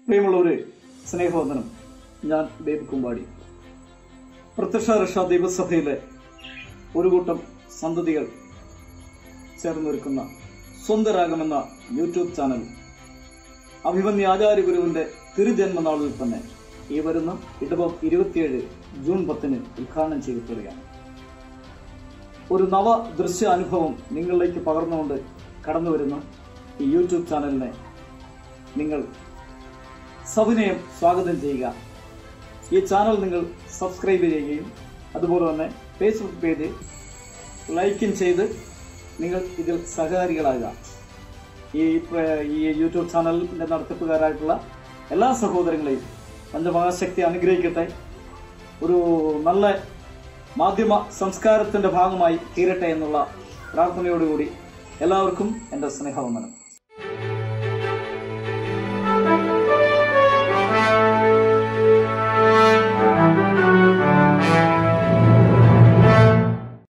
പ്രിയമുള്ളവരെ സ്നേഹവന്ദനം ഞാൻ ബേബി കുമ്പാടി പ്രത്യക്ഷ രക്ഷ ദൈവസഭയിലെ ഒരു കൂട്ടം സന്തതികൾ ചേർന്നൊരുക്കുന്ന സ്വന്തരാഗമെന്ന യൂട്യൂബ് ചാനൽ അഭിമന്യ ആചാര്യ ഗുരുവിന്റെ തിരുജന്മനാളിൽ തന്നെ ഈ വരുന്ന ഇടവം ഇരുപത്തിയേഴ് ജൂൺ പത്തിന് ഉദ്ഘാടനം ചെയ്യപ്പെടുകയാണ് ഒരു നവ ദൃശ്യ അനുഭവം നിങ്ങളിലേക്ക് പകർന്നുകൊണ്ട് കടന്നു വരുന്ന ഈ യൂട്യൂബ് ചാനലിനെ നിങ്ങൾ സവിനയം സ്വാഗതം ചെയ്യുക ഈ ചാനൽ നിങ്ങൾ സബ്സ്ക്രൈബ് ചെയ്യുകയും അതുപോലെ തന്നെ ഫേസ്ബുക്ക് പേജ് ലൈക്കും ചെയ്ത് നിങ്ങൾ ഇതിൽ സഹകാരികളാകുക ഈ പ്ര- ഈ യൂട്യൂബ് ചാനലിന്റെ നടത്തിപ്പുകാരായിട്ടുള്ള എല്ലാ സഹോദരങ്ങളെയും പഞ്ചമഹാശക്തി അനുഗ്രഹിക്കട്ടെ ഒരു നല്ല മാധ്യമ സംസ്കാരത്തിന്റെ ഭാഗമായി തീരട്ടെ എന്നുള്ള പ്രാർത്ഥനയോടുകൂടി എല്ലാവർക്കും എൻ്റെ സ്നേഹവന്ദനം